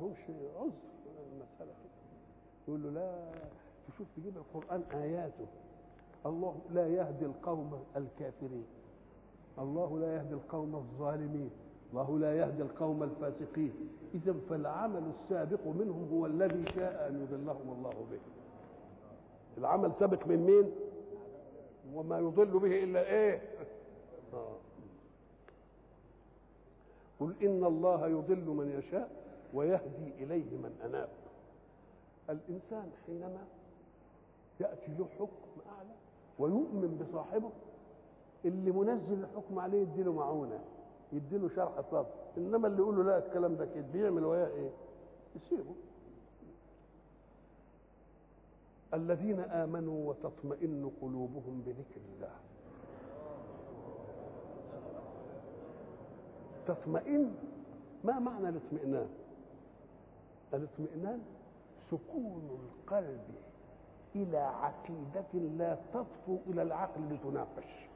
لهمش عذر المساله كده يقول له لا تشوف تجيب القران اياته الله لا يهدي القوم الكافرين الله لا يهدي القوم الظالمين الله لا يهدي القوم الفاسقين اذا فالعمل السابق منهم هو الذي شاء ان يضلهم الله به العمل سابق من مين وما يضل به الا ايه آه. قل ان الله يضل من يشاء ويهدي اليه من اناب الانسان حينما ياتي له حكم اعلى ويؤمن بصاحبه اللي منزل الحكم عليه يديله معونه يديله شرح صدر انما اللي يقول له لا الكلام ده كده بيعمل وياه ايه يسيبه الذين امنوا وتطمئن قلوبهم بذكر الله تطمئن ما معنى الاطمئنان الاطمئنان سكون القلب الى عقيده لا تطفو الى العقل لتناقش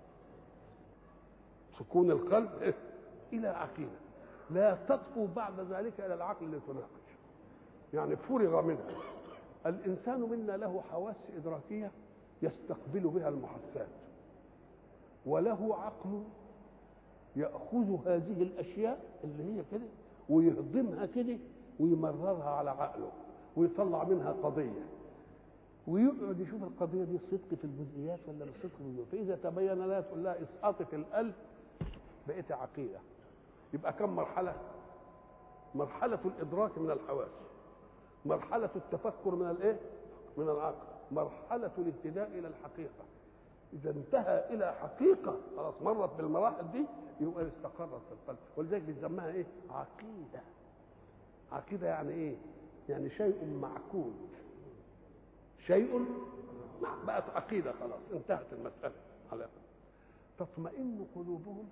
سكون القلب الى عقيده لا تطفو بعد ذلك الى العقل لتناقش يعني فرغ منها الانسان منا له حواس ادراكيه يستقبل بها المحسات وله عقل ياخذ هذه الاشياء اللي هي كده ويهضمها كده ويمررها على عقله ويطلع منها قضيه ويقعد يشوف القضيه دي صدق في الجزئيات ولا مش صدق في الجزئيات فاذا تبين لها تقول لها اسقطي في القلب بقيت عقيده يبقى كم مرحله مرحله الادراك من الحواس مرحله التفكر من الايه من العقل مرحله الاهتداء الى الحقيقه اذا انتهى الى حقيقه خلاص مرت بالمراحل دي يبقى استقرت في القلب ولذلك بيسموها ايه عقيده عقيده يعني ايه يعني شيء معقود شيء بقت عقيده خلاص انتهت المساله على تطمئن قلوبهم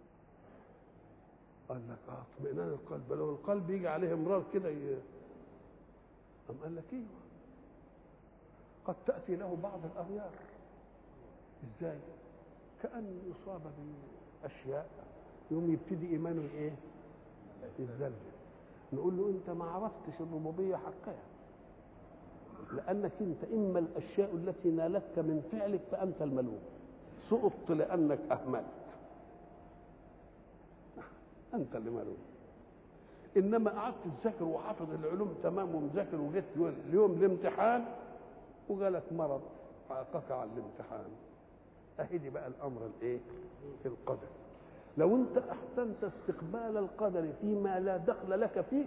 قال لك اه اطمئنان القلب لو القلب يجي عليه امراض كده ي... أم قال لك ايوه قد تأتي له بعض الأغيار ازاي؟ كأن يصاب بأشياء يوم يبتدي إيمانه إيه؟ يتزلزل نقول له أنت ما عرفتش الربوبية حقها لأنك أنت إما الأشياء التي نالتك من فعلك فأنت الملوم سقطت لأنك أهملت أنت اللي ملوم انما قعدت تذاكر وحافظ العلوم تمام ومذاكر وجيت اليوم الامتحان وجالك مرض عاقك على الامتحان اهي دي بقى الامر الايه القدر لو انت احسنت استقبال القدر فيما لا دخل لك فيه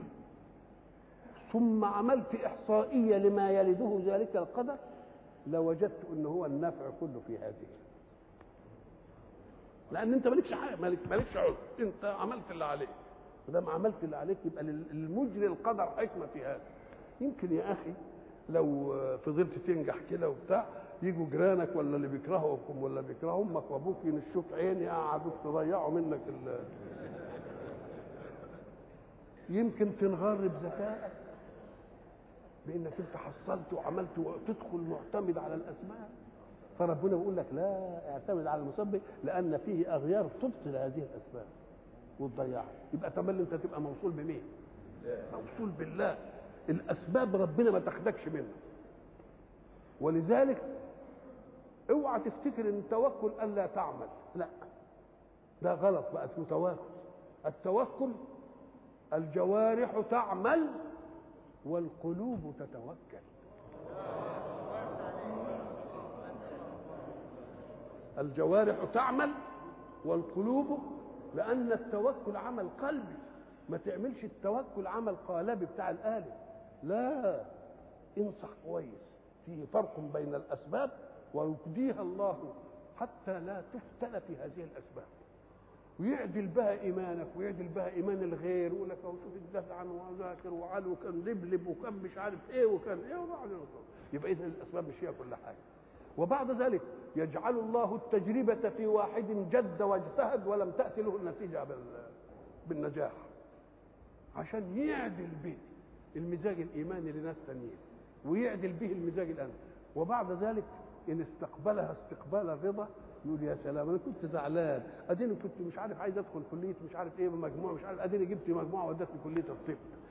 ثم عملت احصائيه لما يلده ذلك القدر لوجدت ان هو النفع كله في هذه لان انت مالكش حاجه مالك مالكش عذر انت عملت اللي عليك ما عملت اللي عليك يبقى للمجري القدر حكمه في هذا يمكن يا اخي لو فضلت تنجح كده وبتاع يجوا جيرانك ولا اللي بيكرهوكم ولا بيكرهوا امك وابوك ينشوك عين يقعدوك تضيعوا منك ال يمكن تنغر بذكائك بانك انت حصلت وعملت وتدخل معتمد على الاسباب فربنا بيقول لك لا اعتمد على المسبب لان فيه اغيار تبطل هذه الاسباب وتضيعها يبقى تملي انت تبقى موصول بمين موصول بالله الاسباب ربنا ما تاخدكش منها ولذلك اوعى تفتكر ان التوكل الا تعمل لا ده غلط بقى اسمه توكل التوكل الجوارح تعمل والقلوب تتوكل الجوارح تعمل والقلوب لأن التوكل عمل قلبي ما تعملش التوكل عمل قالبي بتاع الآلة لا انصح كويس فيه فرق بين الأسباب ويقضيها الله حتى لا تفتن في هذه الأسباب ويعدل بها إيمانك ويعدل بها إيمان الغير ويقول لك شوف الدفع وذاكر وعلى وكان لبلب وكان مش عارف إيه وكان إيه وبعدين يبقى إذا الأسباب مش هي كل حاجة وبعد ذلك يجعل الله التجربة في واحد جد واجتهد ولم تأتي له النتيجة بالنجاح عشان يعدل به المزاج الإيماني لناس ثانيين ويعدل به المزاج الأمني وبعد ذلك إن استقبلها استقبال الرضا يقول يا سلام أنا كنت زعلان أديني كنت مش عارف عايز أدخل كلية مش عارف إيه بمجموعة مش عارف أديني جبت مجموعة ودتني كلية الطب